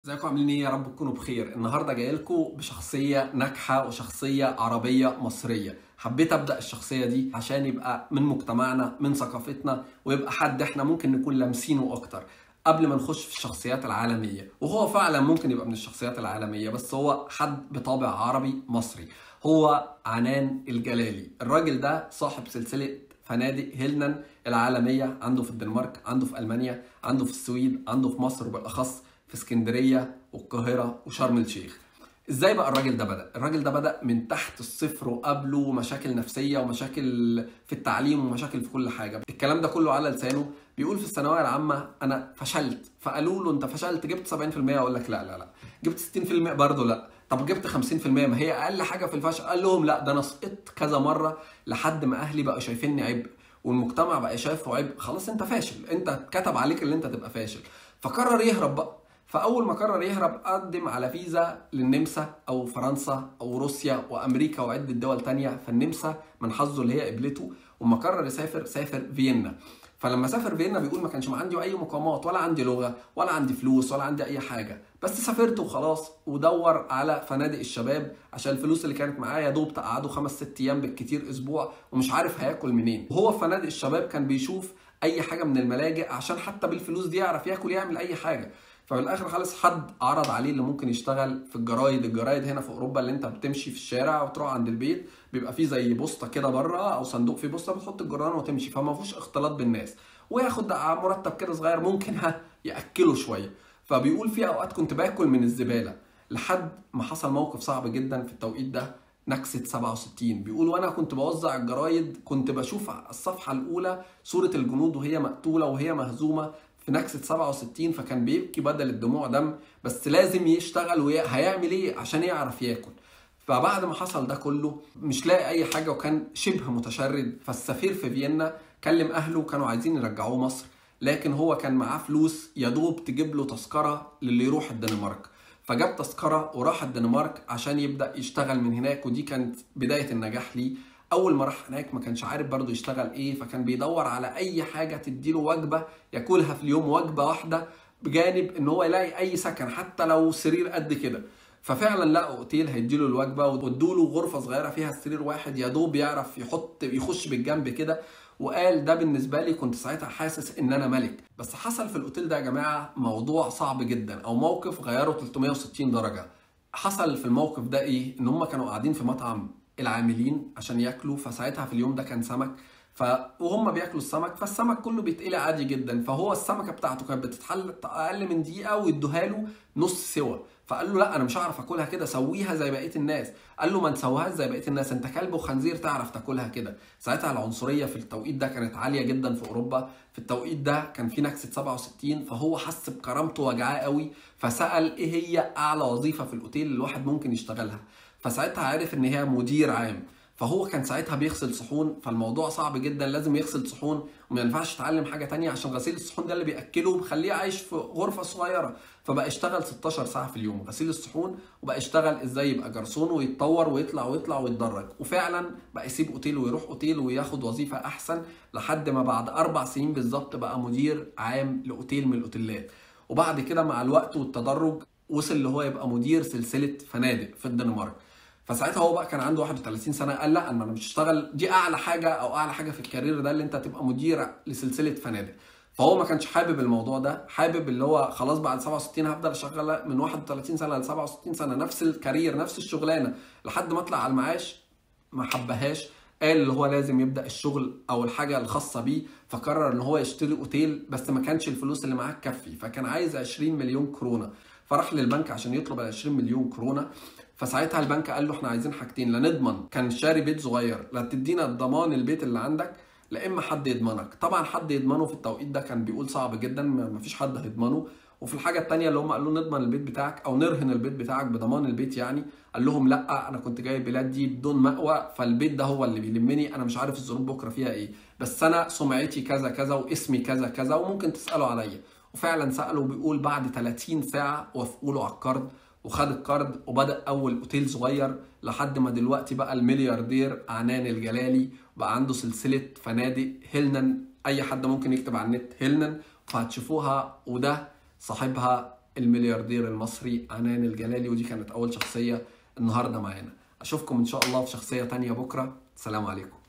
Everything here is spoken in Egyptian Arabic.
ازيكم عاملين ايه يا رب تكونوا بخير النهارده جاي لكم بشخصيه ناجحه وشخصيه عربيه مصريه حبيت ابدا الشخصيه دي عشان يبقى من مجتمعنا من ثقافتنا ويبقى حد احنا ممكن نكون لامسينه اكتر قبل ما نخش في الشخصيات العالميه وهو فعلا ممكن يبقى من الشخصيات العالميه بس هو حد بطابع عربي مصري هو عنان الجلالي الراجل ده صاحب سلسله فنادق هيلنان العالميه عنده في الدنمارك عنده في المانيا عنده في السويد عنده في مصر بالاخص في اسكندريه والقاهره وشرم الشيخ ازاي بقى الراجل ده بدا الراجل ده بدا من تحت الصفر وقابله مشاكل نفسيه ومشاكل في التعليم ومشاكل في كل حاجه الكلام ده كله على لسانه بيقول في الثانويه العامه انا فشلت فقالوا له انت فشلت جبت 70% اقول لك لا لا لا جبت 60% برضه لا طب جبت 50% ما هي اقل حاجه في الفشل قال لهم لا ده انا سقطت كذا مره لحد ما اهلي بقوا شايفيني عبء والمجتمع بقى شايفه عبء خلاص انت فاشل انت اتكتب عليك اللي انت تبقى فاشل فقرر يهرب بقى فاول ما قرر يهرب قدم على فيزا للنمسا او فرنسا او روسيا وامريكا وعده دول تانية فالنمسا من حظه اللي هي قبلته وما قرر يسافر سافر فيينا فلما سافر فيينا بيقول ما كانش عندي اي مقامات ولا عندي لغه ولا عندي فلوس ولا عندي اي حاجه بس سافرت وخلاص ودور على فنادق الشباب عشان الفلوس اللي كانت معاه يا دوب تقعده خمس ست ايام بالكتير اسبوع ومش عارف هياكل منين وهو في فنادق الشباب كان بيشوف اي حاجه من الملاجئ عشان حتى بالفلوس دي يعرف ياكل يعمل اي حاجه ففي الاخر خالص حد عرض عليه اللي ممكن يشتغل في الجرايد الجرايد هنا في اوروبا اللي انت بتمشي في الشارع وتروح عند البيت بيبقى فيه زي بوسطه كده بره او صندوق فيه بوسطه بتحط الجران وتمشي فما فيهوش اختلاط بالناس وياخد مرتب كده صغير ممكن ها ياكله شويه فبيقول في اوقات كنت باكل من الزباله لحد ما حصل موقف صعب جدا في التوقيت ده نكسة 67 بيقول وانا كنت بوزع الجرايد كنت بشوف الصفحة الأولى صورة الجنود وهي مقتولة وهي مهزومة في نكسة 67 فكان بيبكي بدل الدموع دم بس لازم يشتغل وهيعمل ايه عشان يعرف ياكل فبعد ما حصل ده كله مش لاقي اي حاجة وكان شبه متشرد فالسفير في فيينا كلم اهله وكانوا عايزين يرجعوه مصر لكن هو كان معاه فلوس يا دوب تجيب له تذكرة للي يروح الدنمارك فجاب تذكرة وراح الدنمارك عشان يبدأ يشتغل من هناك ودي كانت بداية النجاح ليه اول ما راح هناك ما كانش عارف برضه يشتغل ايه فكان بيدور على اي حاجه تديله وجبه ياكلها في اليوم وجبه واحده بجانب ان هو يلاقي اي سكن حتى لو سرير قد كده ففعلا لقوا اوتيل هيديله الوجبه وادوا له غرفه صغيره فيها سرير واحد يا دوب يعرف يحط يخش بالجنب كده وقال ده بالنسبه لي كنت ساعتها حاسس ان انا ملك بس حصل في الاوتيل ده يا جماعه موضوع صعب جدا او موقف غيره 360 درجه حصل في الموقف ده ايه ان هم كانوا قاعدين في مطعم العاملين عشان ياكلوا فساعتها في اليوم ده كان سمك ف وهم بياكلوا السمك فالسمك كله بيتقلي عادي جدا فهو السمكه بتاعته كانت بتتحل اقل من دقيقه ويدوها له نص سوا فقال له لا انا مش هعرف اكلها كده سويها زي بقيه الناس قال له ما نسويهاش زي بقيه الناس انت كلب وخنزير تعرف تاكلها كده ساعتها العنصريه في التوقيت ده كانت عاليه جدا في اوروبا في التوقيت ده كان في نكسه 67 فهو حس بكرامته وجعاه قوي فسال ايه هي اعلى وظيفه في الاوتيل اللي الواحد ممكن يشتغلها فساعتها عرف ان هي مدير عام فهو كان ساعتها بيغسل صحون فالموضوع صعب جدا لازم يغسل صحون وما ينفعش يتعلم حاجه تانية عشان غسيل الصحون ده اللي بياكله ومخليه عايش في غرفه صغيره فبقى يشتغل 16 ساعه في اليوم غسيل الصحون وبقى يشتغل ازاي يبقى جرسون ويتطور ويطلع ويطلع ويتدرج وفعلا بقى يسيب اوتيل ويروح اوتيل وياخد وظيفه احسن لحد ما بعد اربع سنين بالظبط بقى مدير عام لاوتيل من الاوتيلات وبعد كده مع الوقت والتدرج وصل اللي هو يبقى مدير سلسله فنادق في الدنمارك فساعتها هو بقى كان عنده 31 سنه قال لا انا مش هشتغل دي اعلى حاجه او اعلى حاجه في الكارير ده اللي انت تبقى مدير لسلسله فنادق فهو ما كانش حابب الموضوع ده حابب اللي هو خلاص بعد 67 هفضل اشتغل من 31 سنه ل 67 سنه نفس الكارير نفس الشغلانه لحد ما اطلع على المعاش ما حبهاش قال اللي هو لازم يبدا الشغل او الحاجه الخاصه بيه فقرر ان هو يشتري اوتيل بس ما كانش الفلوس اللي معاه تكفي فكان عايز 20 مليون كورونا فراح للبنك عشان يطلب ال 20 مليون كورونا فساعتها البنك قال له احنا عايزين حاجتين لا نضمن كان شاري بيت صغير لا تدينا ضمان البيت اللي عندك لا اما حد يضمنك طبعا حد يضمنه في التوقيت ده كان بيقول صعب جدا ما فيش حد هيضمنه وفي الحاجه الثانيه اللي هم قالوا نضمن البيت بتاعك او نرهن البيت بتاعك بضمان البيت يعني قال لهم لا انا كنت جاي البلاد دي بدون مأوى فالبيت ده هو اللي بيلمني انا مش عارف الظروف بكره فيها ايه بس انا سمعتي كذا كذا واسمي كذا كذا وممكن تسالوا عليا وفعلا سالوا بيقول بعد 30 ساعه وافقوا له على الكارد وخد الكارد وبدا اول اوتيل صغير لحد ما دلوقتي بقى الملياردير عنان الجلالي بقى عنده سلسله فنادق هيلنان اي حد ممكن يكتب على النت هيلنان فهتشوفوها وده صاحبها الملياردير المصري عنان الجلالي ودي كانت اول شخصيه النهارده معانا اشوفكم ان شاء الله في شخصيه تانية بكره سلام عليكم